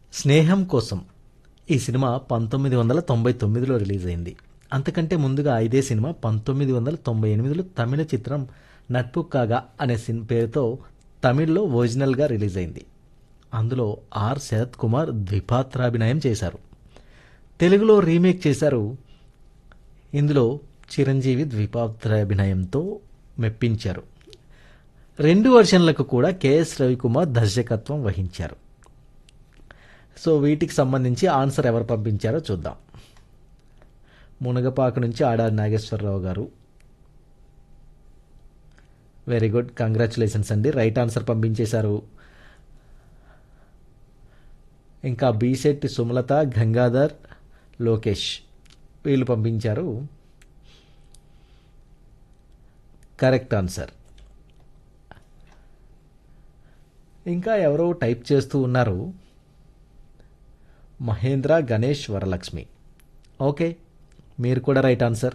స్నేహం కోసం ఈ సినిమా పంతొమ్మిది వందల తొంభై తొమ్మిదిలో రిలీజ్ అయింది అంతకంటే ముందుగా ఇదే సినిమా పంతొమ్మిది వందల తొంభై ఎనిమిదిలో తమిళ చిత్రం నట్పు కాగా అనే సిన్ పేరుతో తమిళ్లో ఒరిజినల్గా రిలీజ్ అయింది అందులో ఆర్ శరత్ కుమార్ ద్విపాత్రాభినయం చేశారు తెలుగులో రీమేక్ చేశారు ఇందులో చిరంజీవి ద్విపాత్రాభినయంతో మెప్పించారు రెండు వర్షన్లకు కూడా కెఎస్ రవికుమార్ దర్శకత్వం వహించారు సో వీటికి సంబంధించి ఆన్సర్ ఎవరు పంపించారో చూద్దాం మునగపాక నుంచి Adari Nageswara Rao very good congratulations అండి రైట్ ఆన్సర్ పంపించేశారు ఇంకా బీసెట్టి సుమలత గంగాధర్ లోకేష్ వీళ్ళు పంపించారు కరెక్ట్ ఆన్సర్ ఇంకా ఎవరో టైప్ చేస్తూ ఉన్నారు మహేంద్ర గణేష్ వరలక్ష్మి ఓకే మీరు కూడా రైట్ ఆన్సర్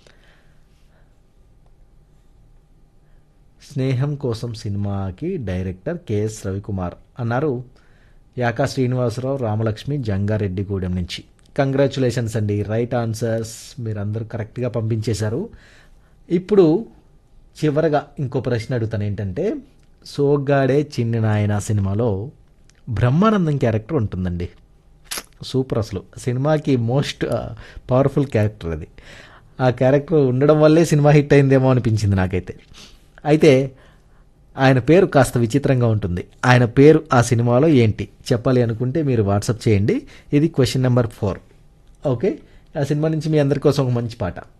స్నేహం కోసం సినిమాకి డైరెక్టర్ కెఎస్ రవికుమార్ అన్నారు యాకా శ్రీనివాసరావు రామలక్ష్మి జంగారెడ్డిగూడెం నుంచి కంగ్రాచులేషన్స్ అండి రైట్ ఆన్సర్స్ మీరందరూ కరెక్ట్గా పంపించేశారు ఇప్పుడు చివరగా ఇంకో ప్రశ్న అడుగుతాను ఏంటంటే సోగ్గాడే చిన్ని నాయన సినిమాలో బ్రహ్మానందం క్యారెక్టర్ ఉంటుందండి సూపర్ అసలు సినిమాకి మోస్ట్ పవర్ఫుల్ క్యారెక్టర్ అది ఆ క్యారెక్టర్ ఉండడం వల్లే సినిమా హిట్ అయిందేమో అనిపించింది నాకైతే అయితే ఆయన పేరు కాస్త విచిత్రంగా ఉంటుంది ఆయన పేరు ఆ సినిమాలో ఏంటి చెప్పాలి అనుకుంటే మీరు వాట్సాప్ చేయండి ఇది క్వశ్చన్ నెంబర్ ఫోర్ ఓకే ఆ సినిమా నుంచి మీ అందరి కోసం ఒక మంచి పాట